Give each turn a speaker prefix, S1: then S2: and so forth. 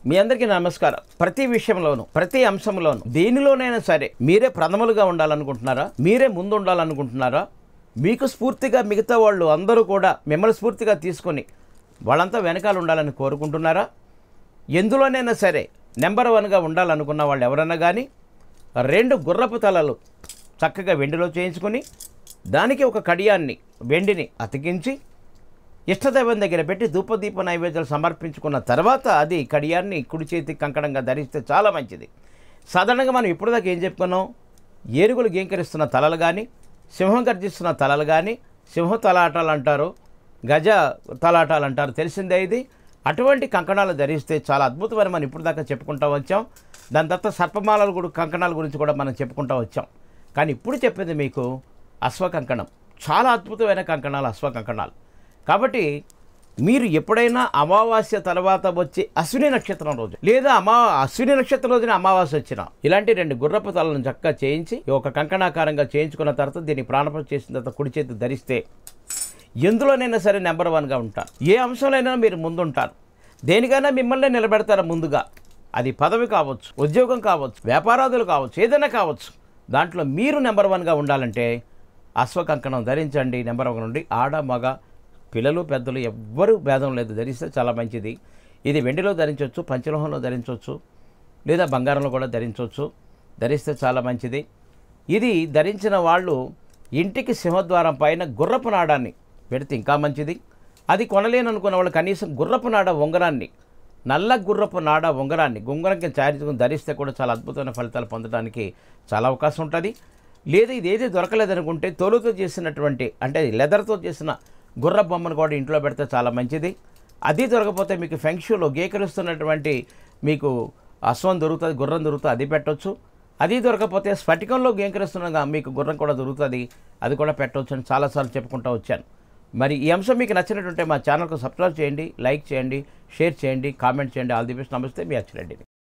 S1: మీ అందరికీ నమస్కారం ప్రతి విషయంలోనూ ప్రతి అంశంలోనూ దేనిలోనైనా సరే మీరే ప్రథమలుగా ఉండాలనుకుంటున్నారా మీరే ముందు ఉండాలనుకుంటున్నారా మీకు స్ఫూర్తిగా మిగతా వాళ్ళు అందరూ కూడా మిమ్మల్ని స్ఫూర్తిగా తీసుకొని వాళ్ళంతా వెనకాల ఉండాలని కోరుకుంటున్నారా ఎందులోనైనా సరే నెంబర్ వన్గా ఉండాలనుకున్న వాళ్ళు ఎవరన్నా కానీ రెండు గుర్రపు తలలు చక్కగా వెండిలో చేయించుకొని దానికి ఒక కడియాన్ని వెండిని అతికించి ఇష్టదైవం దగ్గర పెట్టి ధూపదీప నైవేద్యాలు సమర్పించుకున్న తర్వాత అది కడియాన్ని కుడి చేతి కంకణంగా ధరిస్తే చాలా మంచిది సాధారణంగా మనం ఇప్పుడు దాకా ఏం చెప్పుకున్నాం ఏనుగులు గేంకరిస్తున్న తలలు కానీ సింహం గర్జిస్తున్న తలలు కానీ సింహ తలాటాలు అంటారు గజ తలాటాలు అంటారు తెలిసిందే ఇది అటువంటి కంకణాలు ధరిస్తే చాలా అద్భుతమైన మనం ఇప్పుడు దాకా చెప్పుకుంటూ వచ్చాం దాని తర్వాత సర్పమాలలు కూడా కంకణాల గురించి కూడా మనం చెప్పుకుంటూ వచ్చాం కానీ ఇప్పుడు చెప్పేది మీకు అశ్వ కంకణం చాలా అద్భుతమైన కంకణాలు అశ్వ కంకణాలు కాబట్టి మీరు ఎప్పుడైనా అమావాస్య తర్వాత వచ్చే అశ్విని నక్షత్రం రోజు లేదా అమా అశ్విని నక్షత్రం రోజున అమావాస్య వచ్చిన ఇలాంటి రెండు గుర్రపు తలను చక్కగా చేయించి ఈ ఒక కంకణాకారంగా చేయించుకున్న తర్వాత దీన్ని ప్రాణపం చేసిన తర్వాత కుడి చేతి ధరిస్తే ఎందులోనైనా సరే నెంబర్ వన్గా ఉంటారు ఏ అంశంలోనైనా మీరు ముందుంటారు దేనికైనా మిమ్మల్ని నిలబెడతారు ముందుగా అది పదవి కావచ్చు ఉద్యోగం కావచ్చు వ్యాపారాదులు కావచ్చు ఏదైనా కావచ్చు దాంట్లో మీరు నెంబర్ వన్గా ఉండాలంటే అశ్వకంకణం ధరించండి నెంబర్ వన్ నుండి ఆడ మగ పిల్లలు పెద్దలు ఎవ్వరూ భేదం లేదు ధరిస్తే చాలా మంచిది ఇది వెండిలో ధరించవచ్చు పంచలోహంలో ధరించవచ్చు లేదా బంగారంలో కూడా ధరించవచ్చు ధరిస్తే చాలా మంచిది ఇది ధరించిన వాళ్ళు ఇంటికి సింహద్వారం పైన గుర్రపు నాడాన్ని పెడితే ఇంకా మంచిది అది కొనలేననుకున్న వాళ్ళు కనీసం గుర్రపు నాడ ఉంగరాన్ని నల్ల గుర్రపు నాడ ఉంగరాన్ని ఉంగరంకి చారించుకుని ధరిస్తే కూడా చాలా అద్భుతమైన ఫలితాలు పొందడానికి చాలా అవకాశం ఉంటుంది లేదు ఇది ఏది దొరకలేదనుకుంటే తోలుతో చేసినటువంటి అంటే లెదర్తో చేసిన గుర్ర బొమ్మను కూడా ఇంట్లో పెడితే చాలా మంచిది అది దొరకపోతే మీకు ఫెంక్షన్లో గేకరిస్తున్నటువంటి మీకు అశ్వం దొరుకుతుంది గుర్రం దొరుకుతుంది అది పెట్టొచ్చు అది దొరకకపోతే స్ఫటికంలో గేంకరిస్తున్న మీకు గుర్రం కూడా దొరుకుతుంది అది కూడా పెట్టవచ్చు అని చాలాసార్లు చెప్పుకుంటూ వచ్చాను మరి ఈ అంశం మీకు నచ్చినట్టుంటే మా ఛానల్కు సబ్స్క్రైబ్ చేయండి లైక్ చేయండి షేర్ చేయండి కామెంట్ చేయండి ఆల్ ది బెస్ట్ నమస్తే మీ అచ్చిరెడ్డిని